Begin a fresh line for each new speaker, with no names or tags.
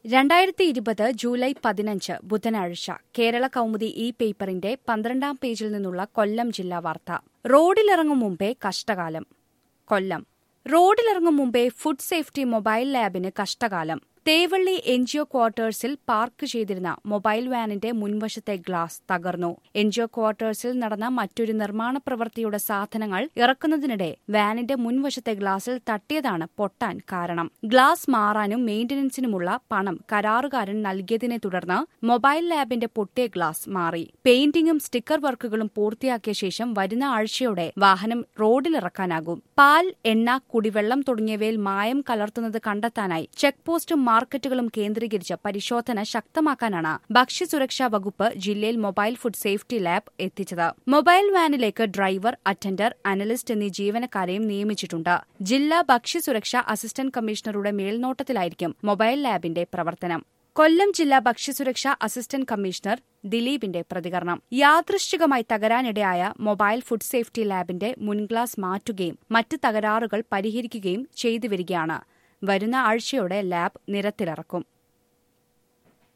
രണ്ടായിരത്തി ഇരുപത് ജൂലൈ പതിനഞ്ച് ബുധനാഴ്ച കേരള കൗമുദി ഈ പേപ്പറിന്റെ പന്ത്രണ്ടാം പേജിൽ നിന്നുള്ള കൊല്ലം ജില്ലാ വാർത്ത റോഡിലിറങ്ങും മുമ്പേ കഷ്ടകാലം കൊല്ലം റോഡിലിറങ്ങും മുമ്പേ ഫുഡ് സേഫ്റ്റി മൊബൈൽ ലാബിന് കഷ്ടകാലം തേവള്ളി എൻജിഒ ക്വാർട്ടേഴ്സിൽ പാർക്ക് ചെയ്തിരുന്ന മൊബൈൽ വാനിന്റെ മുൻവശത്തെ ഗ്ലാസ് തകർന്നു എൻജിഒ ക്വാർട്ടേഴ്സിൽ നടന്ന മറ്റൊരു നിർമ്മാണ പ്രവൃത്തിയുടെ സാധനങ്ങൾ ഇറക്കുന്നതിനിടെ വാനിന്റെ മുൻവശത്തെ ഗ്ലാസിൽ തട്ടിയതാണ് പൊട്ടാൻ കാരണം ഗ്ലാസ് മാറാനും മെയിന്റനൻസിനുമുള്ള പണം കരാറുകാരൻ നൽകിയതിനെ തുടർന്ന് മൊബൈൽ ലാബിന്റെ പൊട്ടിയ ഗ്ലാസ് മാറി പെയിന്റിംഗും സ്റ്റിക്കർ വർക്കുകളും പൂർത്തിയാക്കിയ ശേഷം വരുന്ന ആഴ്ചയോടെ വാഹനം റോഡിലിറക്കാനാകും പാൽ എണ്ണ കുടിവെള്ളം തുടങ്ങിയവയിൽ മായം കലർത്തുന്നത് കണ്ടെത്താനായി ചെക്ക് പോസ്റ്റും മാർക്കറ്റുകളും കേന്ദ്രീകരിച്ച് പരിശോധന ശക്തമാക്കാനാണ് ഭക്ഷ്യസുരക്ഷാ വകുപ്പ് ജില്ലയിൽ മൊബൈൽ ഫുഡ് സേഫ്റ്റി ലാബ് എത്തിച്ചത് മൊബൈൽ വാനിലേക്ക് ഡ്രൈവർ അറ്റൻഡർ അനലിസ്റ്റ് എന്നീ ജീവനക്കാരെയും നിയമിച്ചിട്ടുണ്ട് ജില്ലാ ഭക്ഷ്യസുരക്ഷാ അസിസ്റ്റന്റ് കമ്മീഷണറുടെ മേൽനോട്ടത്തിലായിരിക്കും മൊബൈൽ ലാബിന്റെ പ്രവർത്തനം കൊല്ലം ജില്ലാ ഭക്ഷ്യസുരക്ഷാ അസിസ്റ്റന്റ് കമ്മീഷണർ ദിലീപിന്റെ പ്രതികരണം യാദൃശ്ചികമായി തകരാനിടയായ മൊബൈൽ ഫുഡ് സേഫ്റ്റി ലാബിന്റെ മുൻഗ്ലാസ് മാറ്റുകയും മറ്റ് തകരാറുകൾ പരിഹരിക്കുകയും ചെയ്തുവരികയാണ് വരുന്ന ആഴ്ചയോടെ ലാബ് നിരത്തിലിറക്കും